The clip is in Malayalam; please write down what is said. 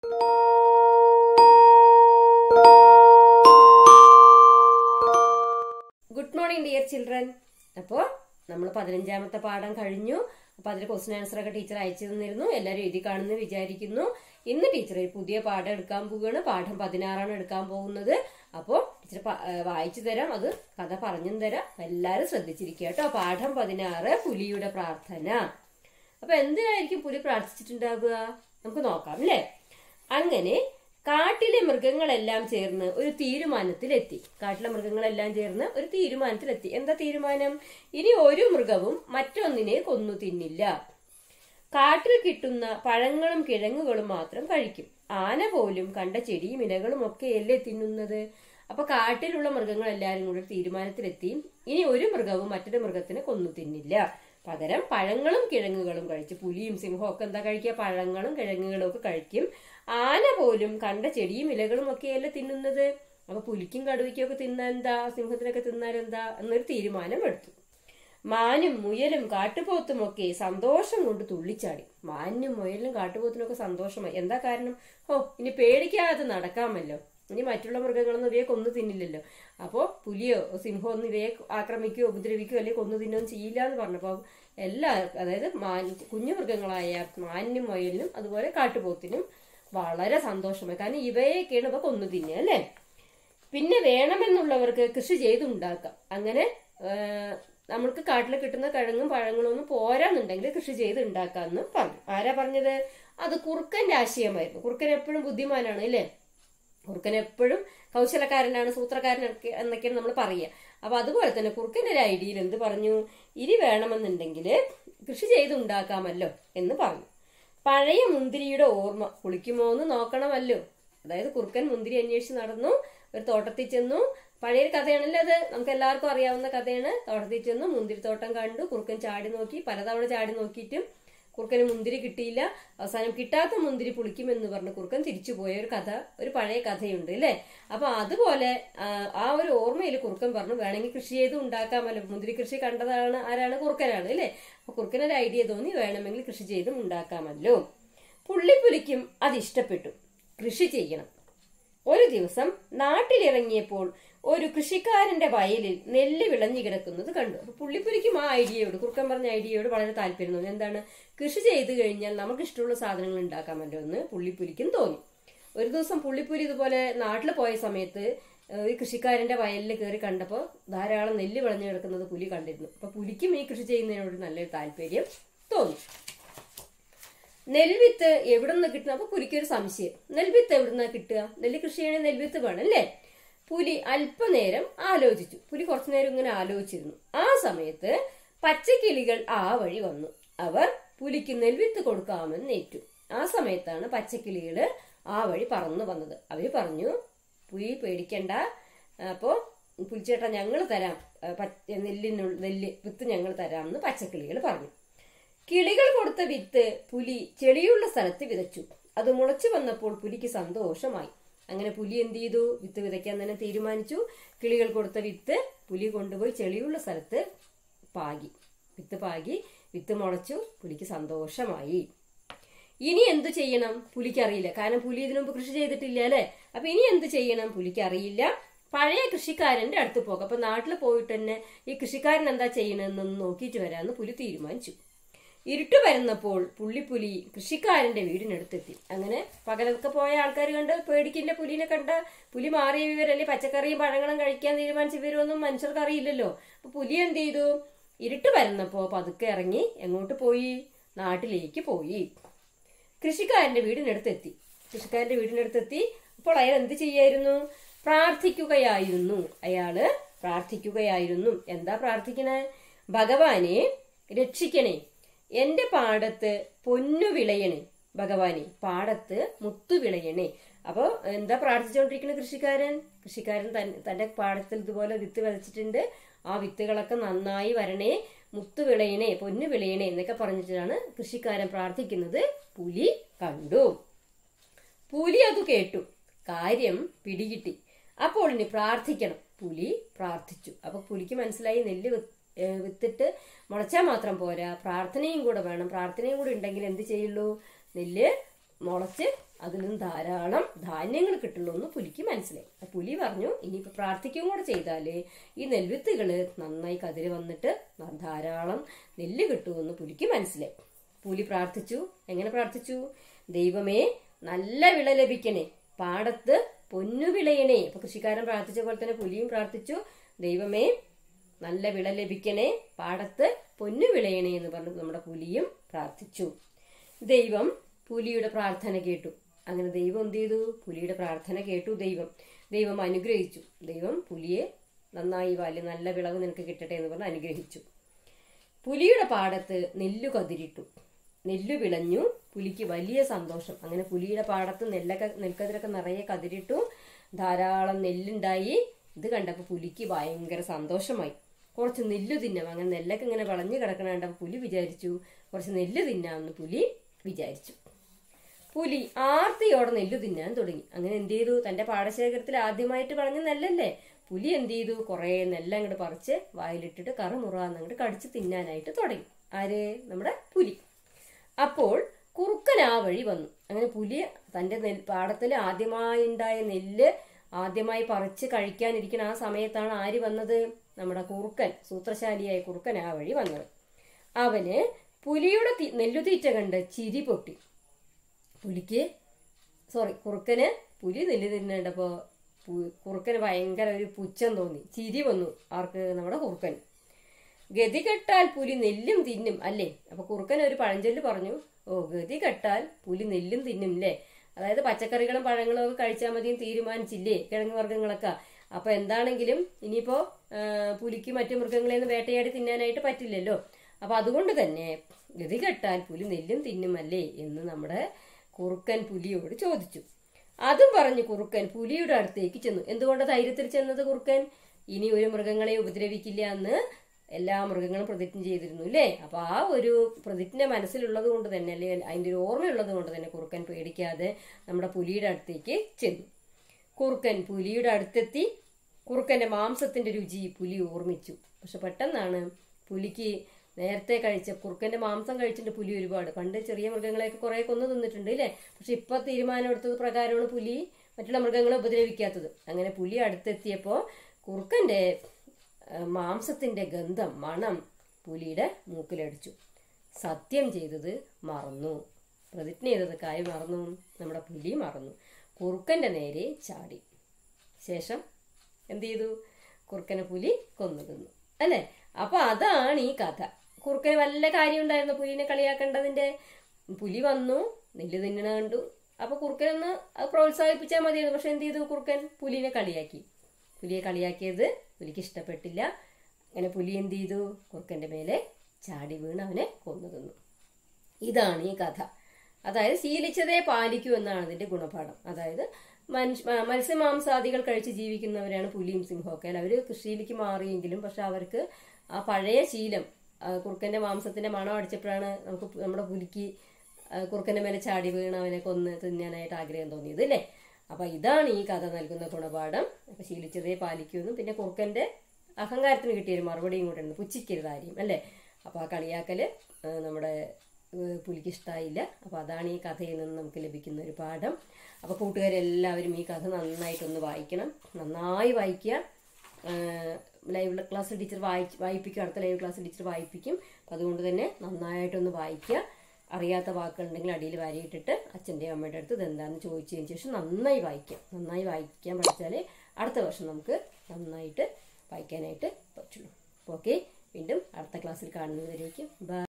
ഗുഡ് മോർണിംഗ് ഡിയർ ചിൽഡ്രൻ അപ്പോൾ നമ്മൾ പതിനഞ്ചാമത്തെ പാഠം കഴിഞ്ഞു അപ്പൊ അതിൽ ക്വസ്റ്റൻ ആൻസർ ഒക്കെ ടീച്ചർ അയച്ചു തന്നിരുന്നു എല്ലാവരും എഴുതി കാണുന്നു വിചാരിക്കുന്നു ഇന്ന് ടീച്ചർ ഒരു പുതിയ പാഠം എടുക്കാൻ പോവുകയാണ് പാഠം പതിനാറാണ് എടുക്കാൻ പോകുന്നത് അപ്പോൾ ടീച്ചർ പ- ഏ, വായിച്ചു തരാം അത് കഥ പറഞ്ഞും തരാം എല്ലാവരും ശ്രദ്ധിച്ചിരിക്കുക കേട്ടോ പാഠം പതിനാറ് പുലിയുടെ പ്രാർത്ഥന അപ്പൊ എന്തിനായിരിക്കും പുലി പ്രാർത്ഥിച്ചിട്ടുണ്ടാവുക നമുക്ക് നോക്കാം അല്ലേ അങ്ങനെ കാട്ടിലെ മൃഗങ്ങളെല്ലാം ചേർന്ന് ഒരു തീരുമാനത്തിലെത്തി കാട്ടിലെ മൃഗങ്ങളെല്ലാം ചേർന്ന് ഒരു തീരുമാനത്തിലെത്തി എന്താ തീരുമാനം ഇനി ഒരു മൃഗവും മറ്റൊന്നിനെ കൊന്നു തിന്നില്ല കാട്ടിൽ കിട്ടുന്ന പഴങ്ങളും കിഴങ്ങുകളും മാത്രം കഴിക്കും ആന പോലും കണ്ട ചെടിയും ഇലകളും ഒക്കെയല്ലേ തിന്നുന്നത് അപ്പൊ കാട്ടിലുള്ള മൃഗങ്ങൾ എല്ലാവരും കൂടി ഒരു തീരുമാനത്തിലെത്തി ഇനി ഒരു മൃഗവും മറ്റൊരു മൃഗത്തിനെ കൊന്നു തിന്നില്ല പകരം പഴങ്ങളും കിഴങ്ങുകളും കഴിച്ച് പുലിയും സിംഹവും ഒക്കെ എന്താ കഴിക്കുക പഴങ്ങളും കിഴങ്ങുകളും ഒക്കെ കഴിക്കും ആന പോലും കണ്ട ചെടിയും ഇലകളും ഒക്കെയല്ലേ തിന്നുന്നത് അപ്പൊ പുലിക്കും കടുവയ്ക്കും ഒക്കെ തിന്നാൻ എന്താ സിംഹത്തിനൊക്കെ തിന്നാൽ എന്താ എന്നൊരു തീരുമാനം എടുത്തു മാനും മുയലും കാട്ടുപോത്തും ഒക്കെ സന്തോഷം കൊണ്ട് തുള്ളിച്ചാടി മാനും മുയലിനും കാട്ടുപോത്തിനും ഒക്കെ സന്തോഷമായി എന്താ കാരണം ഓ ഇനി പേടിക്കാതെ നടക്കാമല്ലോ ഇനി മറ്റുള്ള മൃഗങ്ങളൊന്നും ഇവയെ കൊന്നു തിന്നില്ലല്ലോ അപ്പോ പുലിയോ സിംഹമോ ഒന്നും ഇവയെ ആക്രമിക്കുകയോ ഉപദ്രവിക്കുകയോ അല്ലെങ്കിൽ കൊന്നു തിന്നുകയും ചെയ്യില്ല എന്ന് പറഞ്ഞപ്പോൾ എല്ലാ അതായത് മാൻ കുഞ്ഞു മൃഗങ്ങളായ മാനിനും മുയലിനും അതുപോലെ കാട്ടുപോത്തിനും വളരെ സന്തോഷമായി കാരണം ഇവയൊക്കെയാണ് ഇവ കൊന്നു തിന്നുക അല്ലേ പിന്നെ വേണമെന്നുള്ളവർക്ക് കൃഷി ചെയ്തുണ്ടാക്കാം അങ്ങനെ ആ, നമ്മൾക്ക് കാട്ടിൽ കിട്ടുന്ന കിഴങ്ങും പഴങ്ങളും ഒന്നും പോരാന്നുണ്ടെങ്കിൽ കൃഷി ചെയ്ത് ഉണ്ടാക്കാന്ന് പറഞ്ഞു ആരാ പറഞ്ഞത് അത് കുറുക്കന്റെ ആശയമായിരുന്നു കുറുക്കൻ എപ്പോഴും ബുദ്ധിമാനാണ് അല്ലേ കുറുക്കൻ എപ്പോഴും കൗശലക്കാരനാണ് സൂത്രക്കാരനൊക്കെ എന്നൊക്കെയാണ് നമ്മൾ പറയുക അപ്പൊ അതുപോലെ തന്നെ കുറുക്കന്റെ ഒരു ഐഡിയയിൽ എന്ത് പറഞ്ഞു ഇനി വേണമെന്നുണ്ടെങ്കിൽ കൃഷി ചെയ്തുണ്ടാക്കാമല്ലോ എന്ന് പറഞ്ഞു പഴയ മുന്തിരിയുടെ ഓർമ്മ കുളിക്കുമോ എന്ന് നോക്കണമല്ലോ അതായത് കുറുക്കൻ മുന്തിരി അന്വേഷിച്ച് നടന്നു ഒരു തോട്ടത്തിൽ ചെന്നു പഴയൊരു കഥയാണല്ലോ അത് നമുക്ക് എല്ലാവർക്കും അറിയാവുന്ന കഥയാണ് തോട്ടത്തിൽ ചെന്നു മുന്തിരിത്തോട്ടം കണ്ടു കുറുക്കൻ ചാടി നോക്കി പലതവണ ചാടി നോക്കിയിട്ടും കുറുക്കന് മുന്തിരി കിട്ടിയില്ല അവസാനം കിട്ടാത്ത മുന്തിരി പുളിക്കുമെന്ന് പറഞ്ഞ് കുറുക്കൻ തിരിച്ചു പോയ ഒരു കഥ ഒരു പഴയ കഥയുണ്ട് അല്ലേ അപ്പൊ അതുപോലെ ആ, ആ ഒരു ഓർമ്മയിൽ കുറുക്കൻ പറഞ്ഞു വേണമെങ്കിൽ കൃഷി ചെയ്ത് ഉണ്ടാക്കാമല്ലോ മുന്തിരി കൃഷി കണ്ടതാണ് ആരാണ് കുറുക്കനാണ് അല്ലേ അപ്പൊ കുറുക്കനൊരു ഐഡിയ തോന്നി വേണമെങ്കിൽ കൃഷി ചെയ്ത് ഉണ്ടാക്കാമല്ലോ പുള്ളിപ്പുലിക്കും അത് ഇഷ്ടപ്പെട്ടു കൃഷി ചെയ്യണം ഒരു ദിവസം നാട്ടിലിറങ്ങിയപ്പോൾ ഒരു കൃഷിക്കാരന്റെ വയലിൽ നെല്ല് വിളഞ്ഞു കിടക്കുന്നത് കണ്ടു അപ്പൊ പുള്ളിപ്പുലിക്കും ആ ഐഡിയയോട് കുറുക്കൻ പറഞ്ഞ ഐഡിയയോട് വളരെ താല്പര്യം തോന്നി എന്താണ് കൃഷി ചെയ്തു കഴിഞ്ഞാൽ നമുക്ക് ഇഷ്ടമുള്ള സാധനങ്ങൾ ഉണ്ടാക്കാമല്ലോ എന്ന് പുള്ളിപ്പുലിക്കും തോന്നി ഒരു ദിവസം പുള്ളിപ്പുലി ഇതുപോലെ നാട്ടിൽ പോയ സമയത്ത് ഏഹ്, ഈ കൃഷിക്കാരന്റെ വയലിൽ കയറി കണ്ടപ്പോൾ ധാരാളം നെല്ല് വിളഞ്ഞു കിടക്കുന്നത് പുലി കണ്ടിരുന്നു അപ്പൊ പുലിക്കും ഈ കൃഷി ചെയ്യുന്നതിനോട് നല്ലൊരു താല്പര്യം തോന്നി നെൽവിത്ത് എവിടെ നിന്ന് കിട്ടുന്ന അപ്പൊ പുലിക്കൊരു സംശയം നെൽവിത്ത് എവിടുന്നാ കിട്ടുക നെല്ല് കൃഷി ചെയ്യണേ നെൽവിത്ത് വേണം അല്ലേ പുലി അല്പനേരം ആലോചിച്ചു പുലി കുറച്ചു നേരം ഇങ്ങനെ ആലോചിച്ചിരുന്നു ആ സമയത്ത് പച്ചക്കിളികൾ ആ വഴി വന്നു അവർ പുലിക്ക് നെൽവിത്ത് കൊടുക്കാമെന്ന് ഏറ്റു ആ സമയത്താണ് പച്ചക്കിളികള് ആ വഴി പറന്നു വന്നത് അവര് പറഞ്ഞു പുലി പേടിക്കണ്ട അപ്പോ പുലിച്ചേട്ടാ ഞങ്ങൾ തരാം ആ, പച്ച- നെല്ലിനുള്ള നെല്ല് വിത്ത് ഞങ്ങൾ തരാം എന്ന് പച്ചക്കിളികൾ പറഞ്ഞു കിളികൾ കൊടുത്ത വിത്ത് പുലി ചെളിയുള്ള സ്ഥലത്ത് വിതച്ചു അത് മുളച്ചു വന്നപ്പോൾ പുലിക്ക് സന്തോഷമായി അങ്ങനെ പുലി എന്ത് ചെയ്തു വിത്ത് വിതയ്ക്കാൻ തന്നെ തീരുമാനിച്ചു കിളികൾ കൊടുത്ത വിത്ത് പുലി കൊണ്ടുപോയി ചെളിയുള്ള സ്ഥലത്ത് പാകി വിത്ത് പാകി വിത്ത് മുളച്ചു പുലിക്ക് സന്തോഷമായി ഇനി എന്ത് ചെയ്യണം പുലിക്ക് അറിയില്ല കാരണം പുലി ഇതിനു മുമ്പ് കൃഷി ചെയ്തിട്ടില്ല അല്ലെ അപ്പൊ ഇനി എന്ത് ചെയ്യണം പുലിക്ക് അറിയില്ല പഴയ കൃഷിക്കാരന്റെ അടുത്ത് പോകാം അപ്പൊ നാട്ടിൽ പോയിട്ട് തന്നെ ഈ കൃഷിക്കാരൻ എന്താ ചെയ്യണമെന്നൊന്ന് നോക്കിയിട്ട് വരാമെന്ന് പുലി തീരുമാനിച്ചു ഇരുട്ട് വരുന്നപ്പോൾ പുള്ളിപ്പുലി കൃഷിക്കാരന്റെ വീടിനടുത്തെത്തി അങ്ങനെ പകലൊക്കെ പോയ ആൾക്കാർ കണ്ട് പേടിക്കില്ല പുലിനെ കണ്ട പുലി മാറിയ വിവരല്ലേ പച്ചക്കറിയും പഴങ്ങളും കഴിക്കാൻ തീരുമാനിച്ച വിവരമൊന്നും മനുഷ്യർക്ക് അറിയില്ലല്ലോ അപ്പൊ പുലി എന്ത് ചെയ്തു ഇരുട്ട് വരുന്നപ്പോ പതുക്കെ ഇറങ്ങി എങ്ങോട്ട് പോയി നാട്ടിലേക്ക് പോയി കൃഷിക്കാരന്റെ വീടിനടുത്തെത്തി കൃഷിക്കാരന്റെ വീടിനടുത്തെത്തി അപ്പോൾ അയാൾ എന്ത് ചെയ്യായിരുന്നു പ്രാർത്ഥിക്കുകയായിരുന്നു അയാള് പ്രാർത്ഥിക്കുകയായിരുന്നു എന്താ പ്രാർത്ഥിക്കണേ ഭഗവാനെ രക്ഷിക്കണേ എന്റെ പാടത്ത് പൊന്നു വിളയണേ ഭഗവാനെ പാടത്ത് മുത്തു വിളയണേ അപ്പൊ എന്താ പ്രാർത്ഥിച്ചുകൊണ്ടിരിക്കുന്ന കൃഷിക്കാരൻ കൃഷിക്കാരൻ തൻ- തന്റെ പാടത്തിൽ ഇതുപോലെ വിത്ത് വിതച്ചിട്ടുണ്ട് ആ വിത്തുകളൊക്കെ നന്നായി വരണേ മുത്തു വിളയണേ പൊന്നു വിളയണേ എന്നൊക്കെ പറഞ്ഞിട്ടാണ് കൃഷിക്കാരൻ പ്രാർത്ഥിക്കുന്നത് പുലി കണ്ടു പുലി അത് കേട്ടു കാര്യം പിടികിട്ടി അപ്പോൾ ഇനി പ്രാർത്ഥിക്കണം പുലി പ്രാർത്ഥിച്ചു അപ്പൊ പുലിക്ക് മനസ്സിലായി നെല്ല് വിത്ത്- ഏ, വിത്തിട്ട് മുളച്ചാൽ മാത്രം പോരാ പ്രാർത്ഥനയും കൂടെ വേണം പ്രാർത്ഥനയും കൂടെ ഉണ്ടെങ്കിൽ എന്ത് ചെയ്യുള്ളൂ നെല്ല് മുളച്ച് അതിൽ നിന്ന് ധാരാളം ധാന്യങ്ങൾ കിട്ടുള്ളൂ എന്ന് പുലിക്ക് മനസ്സിലായി അപ്പൊ പുലി പറഞ്ഞു ഇനിയിപ്പോ പ്രാർത്ഥിക്കുകയും കൂടെ ചെയ്താല് ഈ നെൽവിത്തുകള് നന്നായി കതിര് വന്നിട്ട് ന- ധാരാളം നെല്ല് കിട്ടുമെന്ന് പുലിക്ക് മനസ്സിലായി പുലി പ്രാർത്ഥിച്ചു എങ്ങനെ പ്രാർത്ഥിച്ചു ദൈവമേ നല്ല വിള ലഭിക്കണേ പാടത്ത് പൊന്നു വിളയണേ അപ്പൊ കൃഷിക്കാരൻ പ്രാർത്ഥിച്ച പോലെ തന്നെ പുലിയും പ്രാർത്ഥിച്ചു ദൈവമേ നല്ല വിള ലഭിക്കണേ പാടത്ത് പൊന്നു വിളയണേ എന്ന് പറഞ്ഞു നമ്മുടെ പുലിയും പ്രാർത്ഥിച്ചു ദൈവം പുലിയുടെ പ്രാർത്ഥന കേട്ടു അങ്ങനെ ദൈവം എന്ത് ചെയ്തു പുലിയുടെ പ്രാർത്ഥന കേട്ടു ദൈവം ദൈവം അനുഗ്രഹിച്ചു ദൈവം പുലിയെ നന്നായി വാല് നല്ല വിളവ് നിനക്ക് കിട്ടട്ടെ എന്ന് പറഞ്ഞ് അനുഗ്രഹിച്ചു പുലിയുടെ പാടത്ത് നെല്ലു കതിരിട്ടു നെല്ലു വിളഞ്ഞു പുലിക്ക് വലിയ സന്തോഷം അങ്ങനെ പുലിയുടെ പാടത്ത് നെല്ലൊക്കെ നെൽക്കതിരൊക്കെ നിറയെ കതിരിട്ടു ധാരാളം നെല്ലുണ്ടായി ഇത് കണ്ടപ്പോൾ പുലിക്ക് ഭയങ്കര സന്തോഷമായി കുറച്ച് നെല്ല് തിന്നാം അങ്ങനെ നെല്ലൊക്കെ ഇങ്ങനെ വളഞ്ഞു കിടക്കണ കണ്ടപ്പോൾ പുലി വിചാരിച്ചു കുറച്ച് നെല്ല് തിന്നാമെന്ന് പുലി വിചാരിച്ചു പുലി ആർത്തിയോടെ നെല്ല് തിന്നാൻ തുടങ്ങി അങ്ങനെ എന്ത് ചെയ്തു തന്റെ പാടശേഖരത്തിൽ ആദ്യമായിട്ട് പറഞ്ഞ നെല്ലല്ലേ പുലി എന്ത് ചെയ്തു കുറെ നെല്ല് അങ്ങോട്ട് പറിച്ച് വായിലിട്ടിട്ട് കറുമുറാന്ന് അങ്ങോട്ട് കടിച്ച് തിന്നാനായിട്ട് തുടങ്ങി ആര് നമ്മുടെ പുലി അപ്പോൾ കുറുക്കൻ ആ വഴി വന്നു അങ്ങനെ പുലി തന്റെ നെൽ പാടത്തിൽ ആദ്യമായി ഉണ്ടായ നെല്ല് ആദ്യമായി പറിച്ച് കഴിക്കാനിരിക്കുന്ന ആ സമയത്താണ് ആര് വന്നത് നമ്മുടെ കുറുക്കൻ സൂത്രശാലിയായ കുറുക്കൻ ആ വഴി വന്നത് അവന് പുലിയുടെ തി- നെല്ലുതീറ്റ കണ്ട് ചിരി പൊട്ടി പുലിക്ക് സോറി കുറുക്കന് പുലി നെല്ല് തിന്നണ്ടപ്പോ പു- കുറുക്കന് ഭയങ്കര ഒരു പുച്ഛം തോന്നി ചിരി വന്നു ആർക്ക് നമ്മുടെ കുറുക്കൻ ഗതി കെട്ടാൽ പുലി നെല്ലും തിന്നും അല്ലേ അപ്പൊ കുറുക്കൻ ഒരു പഴഞ്ചൊല്ല് പറഞ്ഞു ഓ ഗതി കെട്ടാൽ പുലി നെല്ലും തിന്നും അല്ലേ അതായത് പച്ചക്കറികളും പഴങ്ങളും ഒക്കെ കഴിച്ചാൽ മതിയും തീരുമാനിച്ചില്ലേ കിഴങ്ങ് വർഗ്ഗങ്ങളൊക്കെ അപ്പൊ എന്താണെങ്കിലും ഇനിയിപ്പോ ആ, പുലിക്ക് മറ്റു മൃഗങ്ങളെയൊന്നും വേട്ടയാടി തിന്നാനായിട്ട് പറ്റില്ലല്ലോ അപ്പൊ അതുകൊണ്ട് തന്നെ ഗതി കെട്ടാൽ പുലി നെല്ലും തിന്നുമല്ലേ എന്ന് നമ്മുടെ കുറുക്കൻ പുലിയോട് ചോദിച്ചു അതും പറഞ്ഞു കുറുക്കൻ പുലിയുടെ അടുത്തേക്ക് ചെന്നു എന്തുകൊണ്ട് ധൈര്യത്തിൽ ചെന്നത് കുറുക്കൻ ഇനി ഒരു മൃഗങ്ങളെ ഉപദ്രവിക്കില്ല എന്ന് എല്ലാ മൃഗങ്ങളും പ്രതിജ്ഞ ചെയ്തിരുന്നു അല്ലേ അപ്പൊ ആ ഒരു പ്രതിജ്ഞ മനസ്സിലുള്ളത് കൊണ്ട് തന്നെ അല്ലെ അതിന്റെ ഒരു ഓർമ്മയുള്ളത് കൊണ്ട് തന്നെ കുറുക്കൻ പേടിക്കാതെ നമ്മുടെ പുലിയുടെ അടുത്തേക്ക് ചെന്നു കുറുക്കൻ പുലിയുടെ അടുത്തെത്തി കുറുക്കന്റെ മാംസത്തിന്റെ രുചി പുലി ഓർമ്മിച്ചു പക്ഷെ പെട്ടെന്നാണ് പുലിക്ക് നേരത്തെ കഴിച്ച കുറുക്കന്റെ മാംസം കഴിച്ചിട്ട് പുലി ഒരുപാട് പണ്ട് ചെറിയ മൃഗങ്ങളെയൊക്കെ കുറെ കൊന്നു തിന്നിട്ടുണ്ട് അല്ലേ പക്ഷെ ഇപ്പൊ തീരുമാനം എടുത്തത് പ്രകാരമാണ് പുലി മറ്റുള്ള മൃഗങ്ങളെ ഉപദ്രവിക്കാത്തത് അങ്ങനെ പുലി അടുത്തെത്തിയപ്പോ കുറുക്കന്റെ ആ, മാംസത്തിന്റെ ഗന്ധം മണം പുലിയുടെ മൂക്കിലടിച്ചു സത്യം ചെയ്തത് മറന്നു പ്രതിജ്ഞ ചെയ്തത് കാര്യം മറന്നു നമ്മുടെ പുലി മറന്നു കുറുക്കന്റെ നേരെ ചാടി ശേഷം എന്ത് ചെയ്തു കുറുക്കനെ പുലി കൊന്നു തിന്നു അല്ലെ അപ്പൊ അതാണ് ഈ കഥ കുറുക്കന് വല്ല കാര്യം ഉണ്ടായിരുന്നു പുലിനെ കളിയാക്കേണ്ടതിന്റെ പുലി വന്നു നെല്ല് തിന്നണ കണ്ടു അപ്പൊ കുറുക്കനൊന്ന് അത് പ്രോത്സാഹിപ്പിച്ചാൽ മതിയായിരുന്നു പക്ഷെ എന്ത് ചെയ്തു കുറുക്കൻ പുലിനെ കളിയാക്കി പുലിയെ കളിയാക്കിയത് പുലിക്ക് ഇഷ്ടപ്പെട്ടില്ല അങ്ങനെ പുലി എന്ത് ചെയ്തു കുറുക്കന്റെ മേലെ ചാടി വീണ് അവനെ കൊന്നു തിന്നു ഇതാണ് ഈ കഥ അതായത് ശീലിച്ചതേ പാലിക്കൂ എന്നാണ് അതിന്റെ ഗുണപാഠം അതായത് മനുഷ്യ മ- മത്സ്യമാംസാദികൾ കഴിച്ച് ജീവിക്കുന്നവരാണ് പുലിയും സിംഹമൊക്കെ അല്ല അവര് കൃഷിയിലേക്ക് മാറിയെങ്കിലും പക്ഷെ അവർക്ക് ആ പഴയ ശീലം ആ കുറുക്കന്റെ മാംസത്തിന്റെ മണം അടിച്ചപ്പോഴാണ് നമുക്ക് പു- നമ്മുടെ പുലിക്ക് ആ കുറുക്കന്റെ മേലെ ചാടി വീണ് അവനെ കൊന്ന് തിന്നാനായിട്ട് ആഗ്രഹം തോന്നിയത് അല്ലേ അപ്പൊ ഇതാണ് ഈ കഥ നൽകുന്ന ഗുണപാഠം അപ്പൊ ശീലിച്ചതേ പാലിക്കുമെന്നും പിന്നെ കുറുക്കന്റെ അഹങ്കാരത്തിന് കിട്ടിയ ഒരു മറുപടിയും കൂടെ ഉണ്ട് പുച്ഛിക്കരുത് ആരെയും അല്ലേ അപ്പൊ ആ കളിയാക്കല് ആ, നമ്മുടെ ഏഹ്, പുലിക്ക് ഇഷ്ടമായില്ല അപ്പൊ അതാണ് ഈ കഥയിൽ നിന്ന് നമുക്ക് ലഭിക്കുന്ന ഒരു പാഠം അപ്പൊ കൂട്ടുകാരെല്ലാവരും ഈ കഥ നന്നായിട്ടൊന്ന് വായിക്കണം നന്നായി വായിക്കുക ആഹ് ലൈവ് ക്ലാസ് ടീച്ചർ വായിച്ച് വായിപ്പിക്കും അടുത്ത ലൈവ് ക്ലാസ് ടീച്ചർ വായിപ്പിക്കും അപ്പം അതുകൊണ്ട് തന്നെ നന്നായിട്ടൊന്ന് വായിക്കുക അറിയാത്ത വാക്കുകളുണ്ടെങ്കിൽ അടിയിൽ വരയിട്ടിട്ട് അച്ഛൻ്റെയും അമ്മയുടെ അടുത്ത് ഇതെന്താണെന്ന് ചോദിച്ചതിന് ശേഷം നന്നായി വായിക്കാം നന്നായി വായിക്കാൻ പഠിച്ചാലേ അടുത്ത വർഷം നമുക്ക് നന്നായിട്ട് വായിക്കാനായിട്ട് പറ്റുള്ളൂ ഓക്കെ വീണ്ടും അടുത്ത ക്ലാസ്സിൽ കാണുന്നതിലേക്ക് ബൈ